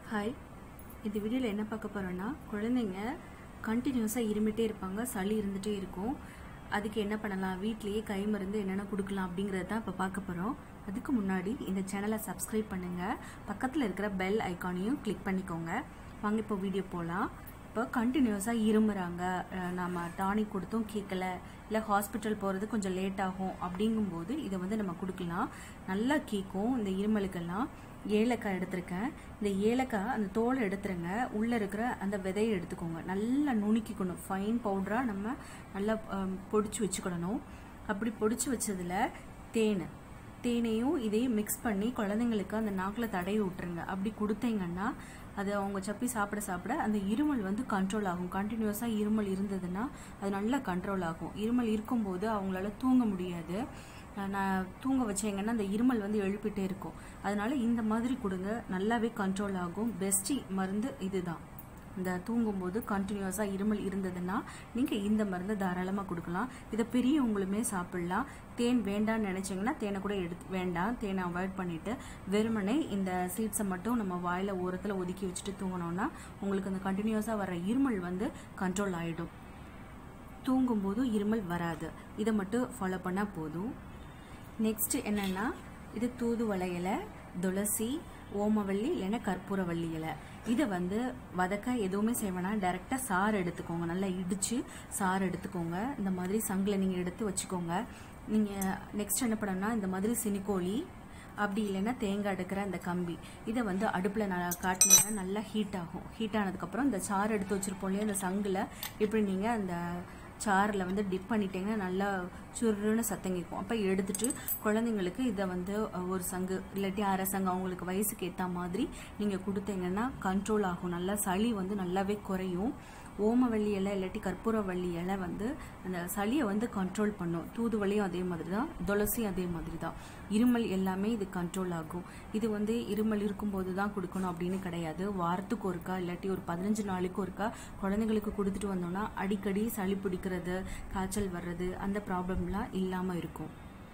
hi இந்த வீடியோவில் என்ன பார்க்க போகிறோன்னா குழந்தைங்க கண்டினியூஸாக இருமிட்டே இருப்பாங்க சளி இருந்துகிட்டே இருக்கும் அதுக்கு என்ன பண்ணலாம் வீட்லேயே கை மருந்து என்னென்ன கொடுக்கலாம் அப்படிங்கிறத தான் இப்போ பார்க்க போகிறோம் அதுக்கு முன்னாடி இந்த சேனலை சப்ஸ்கிரைப் பண்ணுங்கள் பக்கத்தில் இருக்கிற பெல் ஐக்கானையும் கிளிக் பண்ணிக்கோங்க வாங்க இப்போ வீடியோ போகலாம் இப்போ கண்டினியூஸாக இருமுறாங்க அஹ் நம்ம டானிக் கொடுத்தும் கேட்கல இல்லை ஹாஸ்பிட்டல் போகிறது கொஞ்சம் லேட் ஆகும் அப்படிங்கும்போது இதை வந்து நம்ம கொடுக்கலாம் நல்லா கேட்கும் இந்த இருமலுக்கெல்லாம் ஏலக்காய் எடுத்திருக்கேன் இந்த ஏலக்காய் அந்த தோலை எடுத்துருங்க உள்ளே இருக்கிற அந்த விதையை எடுத்துக்கோங்க நல்லா நுணுக்கிக்கணும் ஃபைன் பவுடராக நம்ம நல்லா பொடிச்சு வச்சுக்கிடணும் அப்படி பொடிச்சு வச்சதில் தேன் தேனையும் இதையும் மிக்ஸ் பண்ணி குழந்தைங்களுக்கு அந்த நாக்கில் தடவி விட்டுருங்க அப்படி கொடுத்தீங்கன்னா அது அவங்க சப்பி சாப்பிட சாப்பிட அந்த இருமல் வந்து கண்ட்ரோல் ஆகும் கண்டினியூஸாக இருமல் இருந்ததுன்னா அது நல்லா கண்ட்ரோல் ஆகும் இருமல் இருக்கும்போது அவங்களால தூங்க முடியாது நான் தூங்க வச்சேங்கன்னா அந்த இருமல் வந்து எழுப்பிட்டே இருக்கும் அதனால இந்த மாதிரி கொடுங்க நல்லாவே கண்ட்ரோல் ஆகும் பெஸ்டி மருந்து இதுதான் இந்த தூங்கும்போது கண்டினியூஸாக இருமல் இருந்ததுன்னா நீங்கள் இந்த மருந்தை தாராளமாக கொடுக்கலாம் இதை பெரியவங்களுமே சாப்பிட்லாம் தேன் வேண்டாம்னு நினச்சிங்கன்னா தேனை கூட எடுத்து வேண்டாம் தேனை அவாய்ட் பண்ணிவிட்டு வெறுமனே இந்த சீட்ஸை மட்டும் நம்ம வாயில் ஓரத்தில் ஒதுக்கி வச்சுட்டு தூங்கினோன்னா உங்களுக்கு அந்த கண்டினியூஸாக வர இருமல் வந்து கண்ட்ரோல் ஆகிடும் தூங்கும்போது இருமல் வராது இதை மட்டும் ஃபாலோ பண்ணால் போதும் நெக்ஸ்ட் என்னன்னா இது தூதுவளை இலை துளசி ஓமவல்லி இல்லைன்னா கற்பூரவள்ளி இலை இதை வந்து வதக்க எதுவுமே செய்வேனா டைரெக்டாக சாறு எடுத்துக்கோங்க நல்லா இடித்து சாறு எடுத்துக்கோங்க இந்த மாதிரி சங்கில் நீங்கள் எடுத்து வச்சுக்கோங்க நீங்கள் நெக்ஸ்ட் என்ன பண்ணணும்னா இந்த மாதிரி சினிக்கோழி அப்படி இல்லைன்னா தேங்காய் எடுக்கிற அந்த கம்பி இதை வந்து அடுப்பில் நான் காட்டினீங்கன்னா நல்லா ஹீட் ஆகும் ஹீட் ஆனதுக்கப்புறம் இந்த சாறு எடுத்து வச்சுருப்போம் இல்லையா அந்த சங்கில் இப்படி நீங்கள் அந்த சாறில் வந்து டிப் பண்ணிட்டீங்கன்னா நல்லா சுருன்னு சத்தம் கேட்கும் அப்போ எடுத்துட்டு குழந்தைங்களுக்கு இதை வந்து ஒரு சங்கு இல்லாட்டி அரை சங்கு அவங்களுக்கு வயசுக்கு ஏற்ற மாதிரி நீங்கள் கொடுத்தீங்கன்னா கண்ட்ரோல் ஆகும் நல்லா சளி வந்து நல்லாவே குறையும் ஓமவள்ளி இலை இல்லாட்டி கற்பூரவள்ளி இலை வந்து அந்த சளியை வந்து கண்ட்ரோல் பண்ணும் தூதுவளியும் அதே மாதிரி தான் துளசியும் அதே மாதிரி தான் இருமல் எல்லாமே இது கண்ட்ரோல் ஆகும் இது வந்து இருமல் இருக்கும்போது தான் கொடுக்கணும் அப்படின்னு கிடையாது வாரத்துக்கு ஒருக்கா இல்லாட்டி ஒரு பதினஞ்சு நாளைக்கு ஒருக்கா குழந்தைங்களுக்கு கொடுத்துட்டு வந்தோம்னா அடிக்கடி சளி பிடிக்கிறது காய்ச்சல் வர்றது அந்த ப்ராப்ளம்லாம் இல்லாமல் இருக்கும்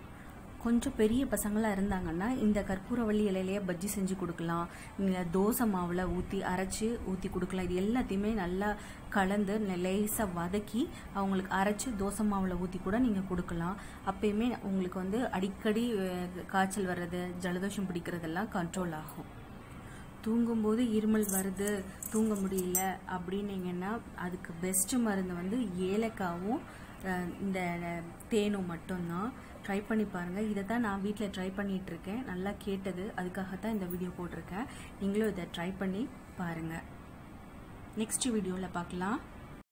கொஞ்சம் பெரிய பசங்களாக இருந்தாங்கன்னா இந்த கற்பூரவள்ளி இலையிலேயே பஜ்ஜி செஞ்சு கொடுக்கலாம் நீங்கள் தோசை மாவில் ஊற்றி அரைச்சி ஊற்றி கொடுக்கலாம் இது எல்லாத்தையுமே நல்லா கலந்து லேசாக வதக்கி அவங்களுக்கு அரைச்சி தோசை மாவில் ஊற்றி கூட நீங்கள் கொடுக்கலாம் அப்பயுமே உங்களுக்கு வந்து அடிக்கடி காய்ச்சல் வர்றது ஜலதோஷம் பிடிக்கிறதெல்லாம் கண்ட்ரோல் ஆகும் தூங்கும்போது இருமல் வருது தூங்க முடியல அப்படின்னீங்கன்னா அதுக்கு பெஸ்ட்டு மருந்து வந்து ஏலக்காவும் இந்த தேனும் மட்டும்தான் ட்ரை பண்ணி பாருங்கள் இதை தான் நான் வீட்டில் ட்ரை பண்ணிகிட்ருக்கேன் நல்லா கேட்டது அதுக்காக தான் இந்த வீடியோ போட்டிருக்கேன் நீங்களும் இதை ட்ரை பண்ணி பாருங்கள் நெக்ஸ்ட் வீடியோவில் பார்க்கலாம்